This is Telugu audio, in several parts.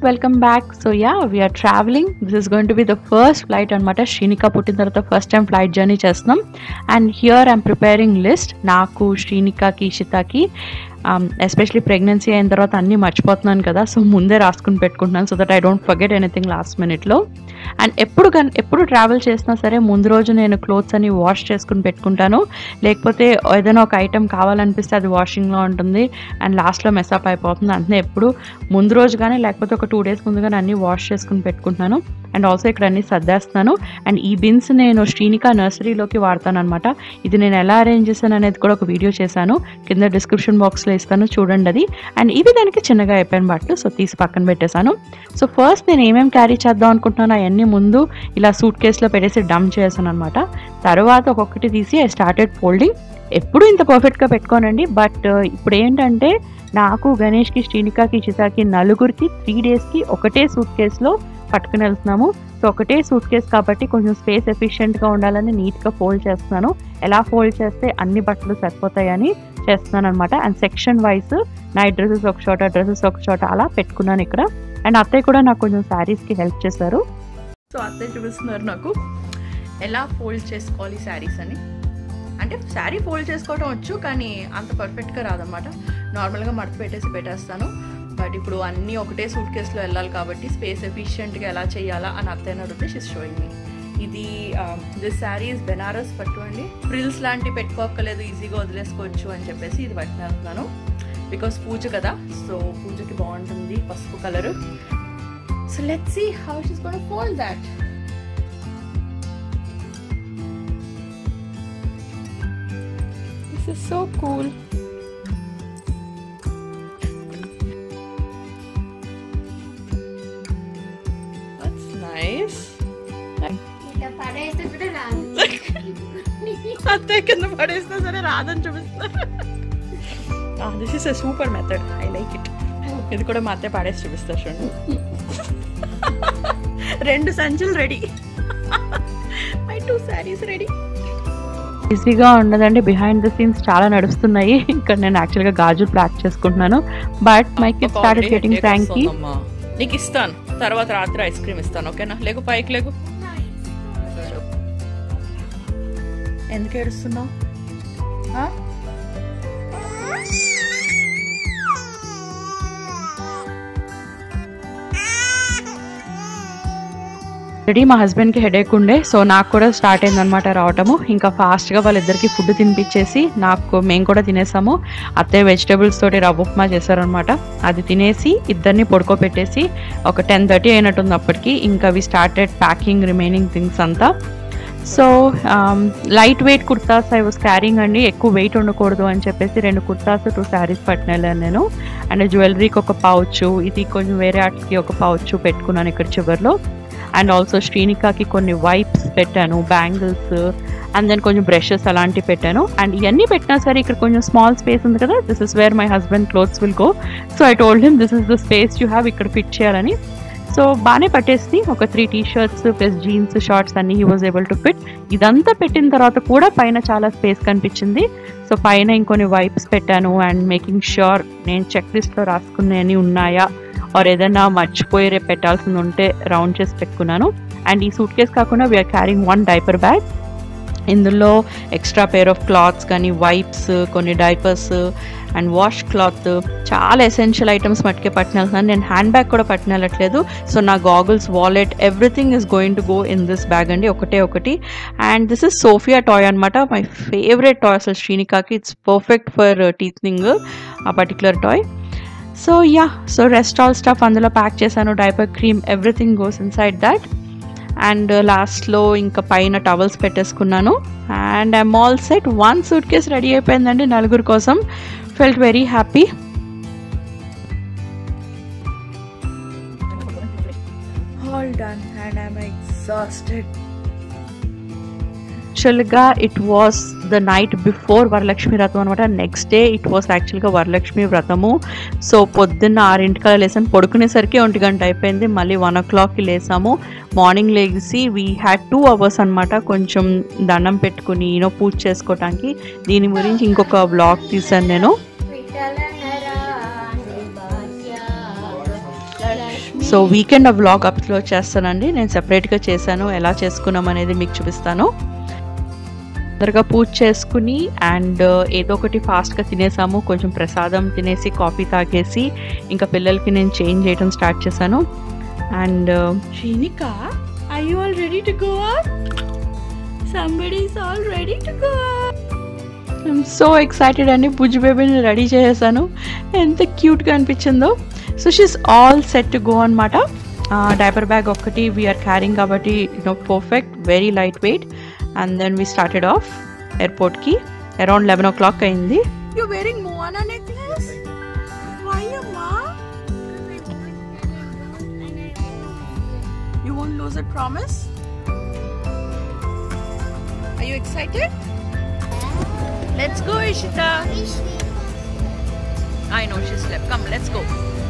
Welcome back so yeah we're travelling this is going to be the first flight అనమాట శ్రీనిక పుట్టిన తర్వాత ఫస్ట్ టైం ఫ్లైట్ జర్నీ చేస్తున్నాం and here I'm preparing list నాకు శ్రీనికకి ఇషితాకి ఎస్పెషలీ ప్రెగ్నెన్సీ అయిన తర్వాత అన్నీ మర్చిపోతున్నాను కదా సో ముందే రాసుకుని పెట్టుకుంటున్నాను so that I don't forget anything last మినిట్లో అండ్ ఎప్పుడు కన్ ఎప్పుడు ట్రావెల్ చేసినా సరే ముందు రోజు నేను క్లోత్స్ అని వాష్ చేసుకుని పెట్టుకుంటాను లేకపోతే ఏదైనా ఒక ఐటెం కావాలనిపిస్తే అది వాషింగ్లో ఉంటుంది అండ్ లాస్ట్లో మెస్అప్ అయిపోతుంది అంతే ఎప్పుడు ముందు రోజు కానీ లేకపోతే ఒక టూ డేస్ ముందుగానే అన్నీ వాష్ చేసుకుని పెట్టుకుంటున్నాను అండ్ ఆల్సో ఇక్కడ అన్ని సర్దేస్తున్నాను అండ్ ఈ బిన్స్ నేను శ్రీనిక నర్సరీలోకి వాడతాను అనమాట ఇది నేను ఎలా అరేంజ్ చేశాను అనేది కూడా ఒక వీడియో చేశాను కింద డిస్క్రిప్షన్ బాక్స్లో ఇస్తాను చూడండి అది అండ్ ఇవి దానికి చిన్నగా అయిపోయిన బట్టలు సో తీసి పక్కన పెట్టేశాను సో ఫస్ట్ నేను ఏమేమి క్యారీ చేద్దాం అనుకుంటున్నాను అవన్నీ ముందు ఇలా సూట్ కేసులో పెట్టేసి డంప్ చేశాను అనమాట తర్వాత ఒక్కొక్కటి తీసి ఐ స్టార్టెడ్ ఫోల్డింగ్ ఎప్పుడు ఇంత పర్ఫెక్ట్గా పెట్టుకోనండి బట్ ఇప్పుడు ఏంటంటే నాకు గణేష్కి శ్రీనికాకి చితాకి నలుగురికి త్రీ డేస్కి ఒకటే సూట్ కేసులో పట్టుకుని వెళ్తున్నాము సో ఒకటే సూట్ కేస్ కాబట్టి కొంచెం స్పేస్ ఎఫిషియెంట్గా ఉండాలని నీట్గా ఫోల్డ్ చేస్తున్నాను ఎలా ఫోల్డ్ చేస్తే అన్ని బట్టలు సరిపోతాయని చేస్తున్నాను అనమాట and section wise night dresses ఒక చోట డ్రెస్సెస్ ఒక చోట అలా పెట్టుకున్నాను ఇక్కడ అండ్ అత్తయ్య కూడా నాకు కొంచెం శారీస్కి హెల్ప్ చేశారు సో అత్తయ్య చూపిస్తున్నారు నాకు ఎలా ఫోల్డ్ చేసుకోవాలి శారీస్ అని అంటే శారీ ఫోల్డ్ చేసుకోవడం వచ్చు కానీ అంత పర్ఫెక్ట్గా రాదన్నమాట నార్మల్గా మడత పెట్టేసి పెట్టేస్తాను బట్ ఇప్పుడు అన్నీ ఒకటే సూట్ కేసులో వెళ్ళాలి కాబట్టి స్పేస్ ఎఫిషియెంట్గా ఎలా చేయాలా అని అత్తయ్య అడిగితే షిస్ షోయింగ్ మీ ఇది దిస్ శారీస్ బెనారస్ పట్టు అండి ఫ్రిల్స్ లాంటివి పెట్టుకోక్కలేదు ఈజీగా వదిలేసుకోవచ్చు అని చెప్పేసి ఇది పట్టుకుని వెళ్తున్నాను బికాస్ పూజ కదా సో పూజకి బాగుంటుంది పసుపు colour so let see how she's gonna fold that This is so cool. That's nice. ఇట్లా పడేస్తే కూడా రాదు అత్తయ్య కింద పడేస్తా సరే రాదని చూపిస్తారు this is a super method I like it ఇది కూడా మా అత్తయ్య పడేసి చూపిస్తారు చూడండి రెండు సంచులు ready my two saris ready ఈజీగా ఉండదండి బిహైండ్ ద సీన్స్ చాలా నడుస్తున్నాయి ఇక్కడ నేను యాక్చువల్గా గాజులు ప్లాక్ చేసుకుంటున్నాను but my kid start getting thank నీకు ఇస్తాను తర్వాత రాత్రి ఐస్ క్రీమ్ ఇస్తాను ఓకేనా లేకు పైకి లేకు ఎందుకు ఏడుస్తున్నావు ఆ? రెడీ మా హస్బెండ్కి హెడేక్ ఉండే సో నాకు కూడా స్టార్ట్ అయిందనమాట రావటము ఇంకా ఫాస్ట్గా వాళ్ళిద్దరికి ఫుడ్ తినిపించేసి నాకు మేము కూడా తినేసాము అత్తయ్య వెజిటేబుల్స్ తోటి రవ్వ ఉప్మా చేశారనమాట అది తినేసి ఇద్దరిని పడుకోబెట్టేసి ఒక టెన్ థర్టీ అయినట్టుంది అప్పటికి ఇంకా we started packing remaining things అంతా so light weight kurtas I was carrying అండి ఎక్కువ వెయిట్ ఉండకూడదు అని చెప్పేసి రెండు కుర్తాస్ టూ శారీస్ పట్టిన నేను అండ్ జ్యువెలరీకి ఒక పౌచ్ ఇది కొంచెం వేరే వాటికి ఒక పౌచ్ పెట్టుకున్నాను ఇక్కడ చివరిలో అండ్ ఆల్సో శ్రీనికాకి కొన్ని వైప్స్ పెట్టాను బ్యాంగిల్స్ అండ్ దెన్ కొంచెం బ్రషెస్ అలాంటివి పెట్టాను అండ్ ఇవన్నీ పెట్టినా సరే ఇక్కడ కొంచెం స్మాల్ స్పేస్ ఉంది కదా this is where my husband clothes will go so I told him this is the space you have ఇక్కడ ఫిట్ చేయాలని సో బాగానే పట్టేసి ఒక three T shirts plus jeans shorts అన్ని he was able to fit ఇదంతా పెట్టిన తర్వాత కూడా పైన చాలా స్పేస్ కనిపించింది సో పైన ఇంకొన్ని వైప్స్ పెట్టాను అండ్ మేకింగ్ ష్యూర్ నేను చెక్ లిస్ట్లో రాసుకున్నవి ఉన్నాయా ఆర్ ఏదైనా మర్చిపోయి రేపు పెట్టాల్సింది ఉంటే రౌండ్ చేసి పెట్టుకున్నాను అండ్ ఈ సూట్ కేస్ కాకుండా we're carrying one diaper bag ఇందులో ఎక్స్ట్రా పేర్ ఆఫ్ క్లాత్స్ కానీ వైప్స్ కొన్ని డైపర్స్ అండ్ వాష్ క్లాత్ చాలా ఎసెన్షియల్ ఐటమ్స్ మట్టుకే పట్టిన వెళ్తున్నాను నేను హ్యాండ్ బ్యాగ్ కూడా పట్టిన వెళ్ళట్లేదు సో నా goggles wallet everything is going to go in this bag అండి ఒకటే ఒకటి and this is Sophia toy అనమాట మై ఫేవరెట్ టాయ్ అసలు శ్రీనికాకి ఇట్స్ పర్ఫెక్ట్ ఫర్ టీత్నింగ్ ఆ particular toy so yeah so rest all stuff అందులో ప్యాక్ చేశాను diaper cream everything goes inside that and లాస్ట్లో ఇంకా పైన టవల్స్ పెట్టేసుకున్నాను and I'm all set one suitcase ready అయిపోయిందండి నలుగురు కోసం felt very happy all done and I'm exhausted యాక్చువల్గా it was the night before Varalakshmi Vratam అనమాట నెక్స్ట్ డే ఇట్ వాస్ యాక్చువల్గా వరలక్ష్మి వ్రతము సో పొద్దున్న ఆరింటికల్లా లేసాను పడుకునేసరికి ఒంటి గంట అయిపోయింది మళ్ళీ వన్ ఓ క్లాక్కి లేసాము మార్నింగ్ లేచి వీ హ్యాడ్ టూ అవర్స్ అనమాట కొంచెం దండం పెట్టుకుని యూనో పూజ చేసుకోవటానికి దీని గురించి ఇంకొక బ్లాగ్ తీసాను నేను విఠల నరాని భాగ్య లక్ష్మీ సో వీకెండ్ ఆ వ్లాగ్ అప్లోడ్ చేస్తానండి నేను సెపరేట్గా చేశాను ఎలా చేసుకున్నాం అనేది మీకు చూపిస్తాను తొందరగా పూజ చేసుకుని అండ్ ఏదో ఒకటి ఫాస్ట్గా తినేసాము కొంచెం ప్రసాదం తినేసి కాఫీ తాగేసి ఇంకా పిల్లలకి నేను చేంజ్ చేయడం స్టార్ట్ చేశాను and Shinika, are you all ready to go out? Somebody is all ready to go out. I'm so excited అండి బుజ్జి బేబీని రెడీ చేసేసాను ఎంత క్యూట్గా అనిపించిందో so she's all set to go అనమాట డైపర్ బ్యాగ్ ఒక్కటి వీఆర్ క్యారింగ్ కాబట్టి no perfect very light weight and then we started off ఎయిర్పోర్ట్కి అరౌండ్ లెవెన్ ఓ క్లాక్ అయింది You're wearing Moana necklace? Why, Amma? You won't lose it, promise? Are you excited? Let's go, Ishita. I know she slept. Come, let's go.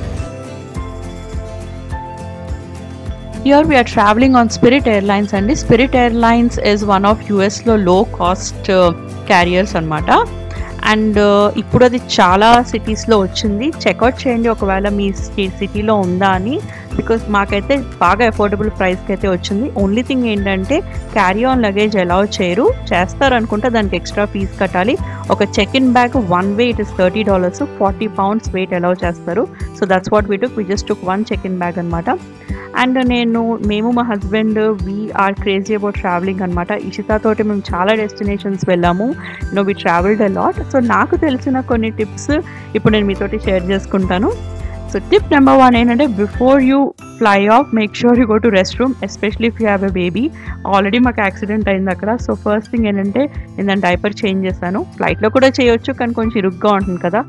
Here we're travelling on Spirit Airlines అండి Spirit Airlines is one of యూఎస్లో లో కాస్ట్ క్యారియర్స్ అనమాట అండ్ ఇప్పుడు అది చాలా సిటీస్లో వచ్చింది చెక్అవుట్ చేయండి ఒకవేళ మీ సిటీలో ఉందా అని బికాస్ మాకైతే బాగా అఫోర్డబుల్ ప్రైస్కి అయితే వచ్చింది ఓన్లీ థింగ్ ఏంటంటే క్యారీ ఆన్ లగేజ్ అలౌ చేయరు చేస్తారు అనుకుంటే దానికి ఎక్స్ట్రా ఫీజ్ కట్టాలి ఒక check in bag one way it is thirty dollars forty pounds weight allow చేస్తారు so that's what we took we just took one check in bag అనమాట అండ్ నేను మేము మా husband we're crazy about travelling అనమాట ఇషితా తోటి మేము చాలా డెస్టినేషన్స్ వెళ్ళాము no we travelled a lot so నాకు తెలిసిన కొన్ని టిప్స్ ఇప్పుడు నేను మీతోటి షేర్ చేసుకుంటాను సో టిప్ నెంబర్ వన్ ఏంటంటే before you fly off make sure you go to rest room especially if you have a baby already మాకు యాక్సిడెంట్ అయింది అక్కడ సో ఫస్ట్ థింగ్ ఏంటంటే నేను దాని డైపర్ చేంజ్ చేశాను ఫ్లైట్లో కూడా చేయొచ్చు కానీ కొంచెం ఇరుగ్గా ఉంటుంది కదా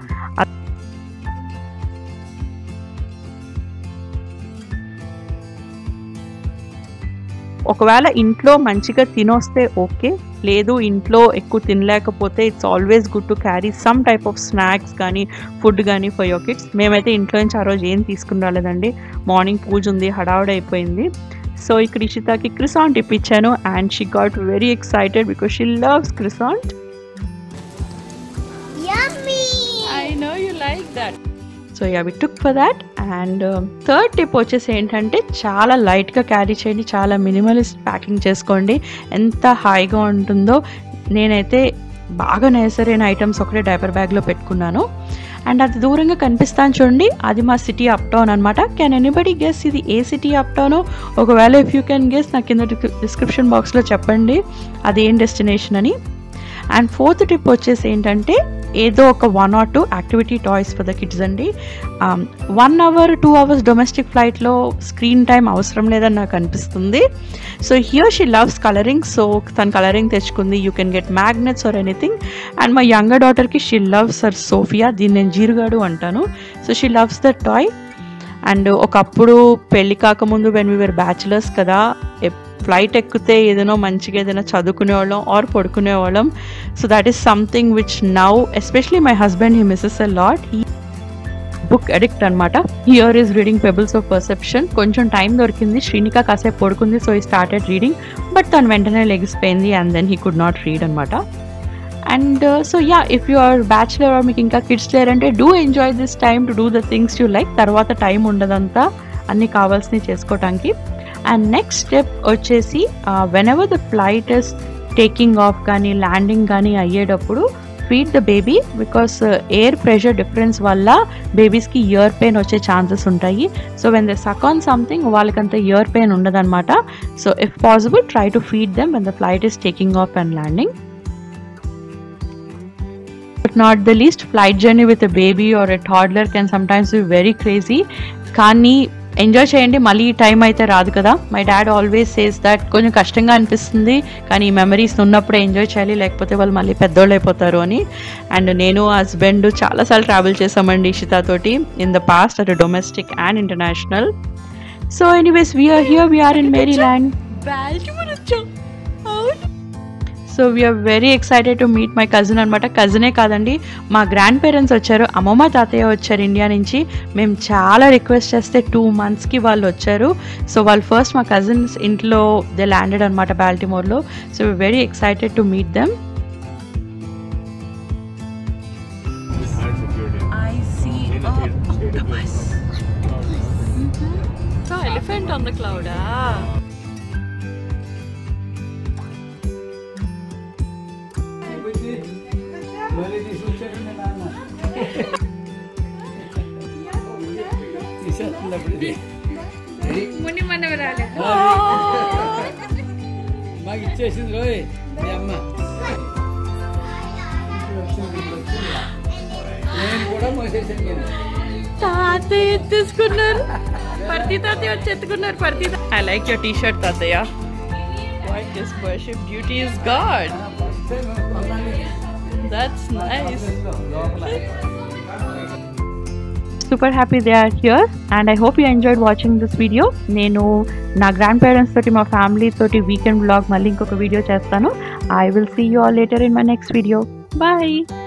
ఒకవేళ ఇంట్లో మంచిగా తినొస్తే ఓకే లేదు ఇంట్లో ఎక్కువ తినలేకపోతే it's always good to carry some type of snacks కానీ ఫుడ్ కానీ ఫర్ యోర్ కిడ్స్ మేమైతే ఇంట్లో నుంచి ఆ రోజు ఏం తీసుకుని రాలేదండి మార్నింగ్ పూజ ఉంది హడావుడి అయిపోయింది సో ఇక్కడ ఇషితాకి క్రిసాంట్ ఇప్పించాను and she got very excited because she loves croissant Yummy! I know you like that. So yeah we took for that and third tip వచ్చేసి ఏంటంటే చాలా లైట్గా క్యారీ చేయండి చాలా మినిమలిస్ట్ ప్యాకింగ్ చేసుకోండి ఎంత హాయిగా ఉంటుందో నేనైతే బాగా నేసరైన ఐటమ్స్ ఒకటే డైపర్ బ్యాగ్లో పెట్టుకున్నాను అండ్ అది దూరంగా కనిపిస్తాను చూడండి అది మా సిటీ అప్ టౌన్ అనమాట కెన్ ఎనీబడి గెస్ ఇది ఏ సిటీ అప్ టౌన్ ఒకవేళ ఇఫ్ యూ కెన్ గెస్ నాకు కింద డిస్క్రిప్షన్ బాక్స్లో చెప్పండి అది ఏం డెస్టినేషన్ అని అండ్ ఫోర్త్ టిప్ వచ్చేసి ఏంటంటే ఏదో ఒక one or two activity toys for the kids అండి one hour two hours domestic ఫ్లైట్లో స్క్రీన్ టైం అవసరం లేదని నాకు అనిపిస్తుంది so here she loves colouring సో తను కలరింగ్ తెచ్చుకుంది you can get magnets or anything and మా యంగర్ డాటర్కి షీ లవ్స్ సర్ సోఫియా దీన్ని నేను జీరుగాడు అంటాను so she loves the toy and ఒకప్పుడు పెళ్లి కాకముందు వెన్ వీఆర్ బ్యాచులర్స్ కదా ఫ్లైట్ ఎక్కితే ఏదైనా మంచిగా ఏదైనా చదువుకునే వాళ్ళం ఆర్ పడుకునే వాళ్ళం so that is something which now especially my husband he misses a lot he book addict అనమాట here is reading pebbles of perception కొంచెం టైం దొరికింది శ్రీనిక కాసేపు పడుకుంది సో ఈ స్టార్టెడ్ రీడింగ్ బట్ తను వెంటనే లెగిసిపోయింది and then he could not read అనమాట and so yeah if you are bachelor or మీకు ఇంకా కిడ్స్ లేరంటే do enjoy this time to do the things you like తర్వాత టైం ఉండదంతా అన్ని కావాల్సినవి చేసుకోవటానికి అండ్ నెక్స్ట్ స్టెప్ వచ్చేసి whenever the flight is taking off కానీ ల్యాండింగ్ కానీ అయ్యేటప్పుడు feed the baby because air pressure difference వల్ల బేబీస్కి ఇయర్ పెయిన్ వచ్చే ఛాన్సెస్ ఉంటాయి so when the suck on something వాళ్ళకంత ఇయర్ పెయిన్ ఉండదన్నమాట so if possible try to feed them when the flight is taking off and landing but not the least flight journey with a baby or a toddler can sometimes be very crazy కానీ ఎంజాయ్ చేయండి మళ్ళీ ఈ టైం అయితే రాదు కదా my dad always says that కొంచెం కష్టంగా అనిపిస్తుంది కానీ ఈ మెమరీస్ ఉన్నప్పుడే ఎంజాయ్ చేయాలి లేకపోతే వాళ్ళు మళ్ళీ పెద్దోళ్ళు అయిపోతారు అని అండ్ నేను హస్బెండ్ చాలాసార్లు ట్రావెల్ చేసామండి ఇషితా తోటి in the past at domestic and international so anyways we're here we're in Maryland Baltimore వచ్చాం అవును so we're very excited to meet my cousin అనమాట కజినే కాదండి మా గ్రాండ్ పేరెంట్స్ వచ్చారు అమ్మమ్మ తాతయ్య వచ్చారు ఇండియా నుంచి మేము చాలా రిక్వెస్ట్ చేస్తే టూ మంత్స్కి వాళ్ళు వచ్చారు సో వాళ్ళు ఫస్ట్ మా కజిన్స్ ఇంట్లో దే ల్యాండెడ్ అనమాట బాల్టిమోర్లో so very excited to meet them I see a octopus. Elephant on the క్లౌడా మళ్ళీ తీసుకొచ్చాడండి నాన్న తీసేస్తుంది అప్పుడు ఇది. ఇది ముని మనవరాలు మాకు ఇచ్చేసింది రోయ్ మీ అమ్మ నేను కూడా మోసేసాను కదా తాతయ్య ఎత్తేసుకున్నారు పర్తి తాతయ్య వచ్చి ఎత్తుకున్నారు Parthi I like your T shirt తాతయ్య why this worship duty is god first time కొన్నాను. దట్స్ నైస్ లోపల super happy they are here and I hope you enjoyed watching this video నేను నా గ్రాండ్ పేరెంట్స్ తోటి మా ఫ్యామిలీ తోటి వీకెండ్ బ్లాగ్ మళ్ళీ ఇంకొక వీడియో చేస్తాను I will see you all later in my next video bye